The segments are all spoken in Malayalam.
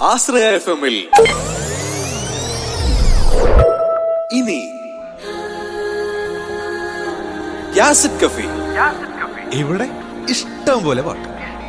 ആശ്രയ എഫ് എമ്മിൽ ഇനി യാസിഡ് കഫി ഇവിടെ ഇഷ്ടം പോലെ പാട്ട്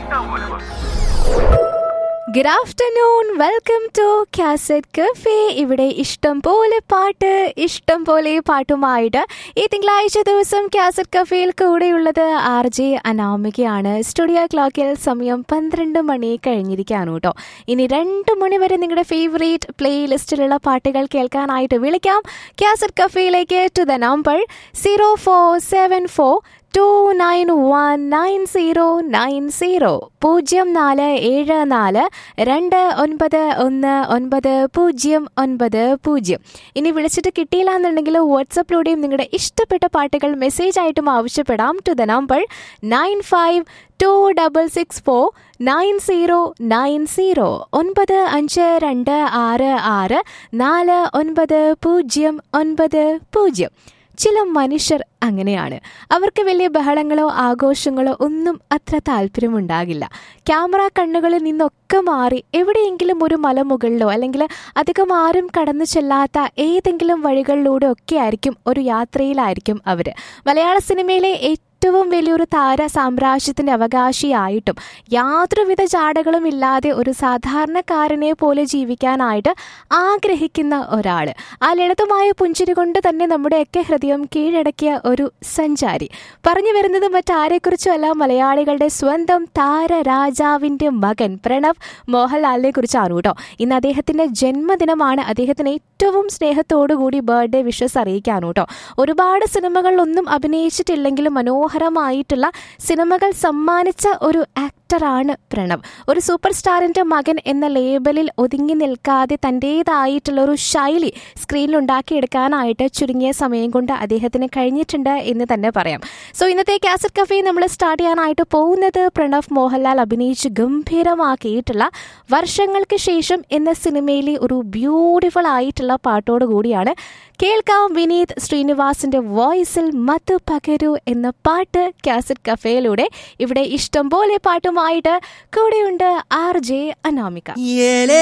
good afternoon welcome to cassette cafe ഇവിടെ ഇഷ്ടം പോലെ പാട്ട് ഇഷ്ടം പോലെ പാട്ടുമായിട്ട് ഈ തിങ്കളാഴ്ച ദിവസം കാസറ്റ് കഫേയിൽ കൂടെയുള്ളത് ആർ ജെ അനാമികയാണ് സ്റ്റുഡിയോ ക്ലോക്കിൽ സമയം പന്ത്രണ്ട് മണി കഴിഞ്ഞിരിക്കുകയാണ് കേട്ടോ ഇനി രണ്ട് മണി വരെ നിങ്ങളുടെ ഫേവറേറ്റ് പ്ലേലിസ്റ്റിലുള്ള പാട്ടുകൾ കേൾക്കാനായിട്ട് വിളിക്കാം കാസറ്റ് കഫേയിലേക്ക് to the number zero four seven four two nine one nine zero nine zero പൂജ്യം നാല് ഏഴ് നാല് രണ്ട് ഒൻപത് ഒന്ന് ഒൻപത് പൂജ്യം ഒൻപത് പൂജ്യം ഇനി വിളിച്ചിട്ട് കിട്ടിയില്ല എന്നുണ്ടെങ്കിൽ വാട്സപ്പിലൂടെയും നിങ്ങളുടെ ഇഷ്ടപ്പെട്ട പാട്ടുകൾ മെസ്സേജ് ആയിട്ടും ആവശ്യപ്പെടാം to the number nine five two double six four nine zero nine zero ഒൻപത് അഞ്ച് രണ്ട് ആറ് ആറ് നാല് ഒൻപത് പൂജ്യം ഒൻപത് പൂജ്യം ചില മനുഷ്യർ അങ്ങനെയാണ് അവർക്ക് വലിയ ബഹളങ്ങളോ ആഘോഷങ്ങളോ ഒന്നും അത്ര താല്പര്യമുണ്ടാകില്ല ക്യാമറ കണ്ണുകളിൽ നിന്നൊക്കെ മാറി എവിടെയെങ്കിലും ഒരു മലമുകളിലോ അല്ലെങ്കിൽ അധികം ആരും കടന്നു ചെല്ലാത്ത ഏതെങ്കിലും വഴികളിലൂടെ ഒക്കെ ആയിരിക്കും ഒരു യാത്രയിലായിരിക്കും അവർ മലയാള സിനിമയിലെ ഏറ്റവും വലിയൊരു താര സാമ്രാജ്യത്തിന്റെ അവകാശിയായിട്ടും യാതൊരുവിധ ചാടകളും ഇല്ലാതെ ഒരു സാധാരണക്കാരനെ പോലെ ജീവിക്കാനായിട്ട് ആഗ്രഹിക്കുന്ന ഒരാൾ ആ ലളിതമായ പുഞ്ചിരി കൊണ്ട് തന്നെ നമ്മുടെയൊക്കെ ഹൃദയം കീഴടക്കിയ ഒരു സഞ്ചാരി പറഞ്ഞു വരുന്നത് മറ്റാരെക്കുറിച്ചുമല്ല മലയാളികളുടെ സ്വന്തം താരരാജാവിന്റെ മകൻ പ്രണവ് മോഹൻലാലിനെ കുറിച്ചാണ് കേട്ടോ ഇന്ന് അദ്ദേഹത്തിന്റെ ജന്മദിനമാണ് അദ്ദേഹത്തിന് ഏറ്റവും സ്നേഹത്തോടുകൂടി ബർത്ത്ഡേ വിഷസ് അറിയിക്കാണ് കേട്ടോ ഒരുപാട് സിനിമകളിലൊന്നും അഭിനയിച്ചിട്ടില്ലെങ്കിലും മനോഹരമായിട്ടുള്ള സിനിമകൾ സമ്മാനിച്ച ഒരു ആക്ടറാണ് പ്രണവ് ഒരു സൂപ്പർ സ്റ്റാറിന്റെ മകൻ എന്ന ലേബലിൽ ഒതുങ്ങി നിൽക്കാതെ തൻ്റെതായിട്ടുള്ള ഒരു ശൈലി സ്ക്രീനിൽ ഉണ്ടാക്കിയെടുക്കാനായിട്ട് ചുരുങ്ങിയ സമയം കൊണ്ട് അദ്ദേഹത്തിന് കഴിഞ്ഞിട്ടുണ്ട് എന്ന് തന്നെ പറയാം സോ ഇന്നത്തെ കാസറ്റ് കഫേ നമ്മൾ സ്റ്റാർട്ട് ചെയ്യാനായിട്ട് പോകുന്നത് പ്രണവ് മോഹൻലാൽ അഭിനയിച്ച് ഗംഭീരമാക്കിയിട്ടുള്ള വർഷങ്ങൾക്ക് ശേഷം എന്ന സിനിമയിലെ ഒരു ബ്യൂട്ടിഫുൾ ആയിട്ടുള്ള പാട്ടോട് കൂടിയാണ് കേൾക്കാം വിനീത് ശ്രീനിവാസിന്റെ വോയിസിൽ മധു പകരു എന്ന പാട്ട് കാസറ്റ് കഫേയിലൂടെ ഇവിടെ ഇഷ്ടം പോലെ പാട്ടുമായിട്ട് കൂടെയുണ്ട് ആർ ജെ അനാമിക ഏലേ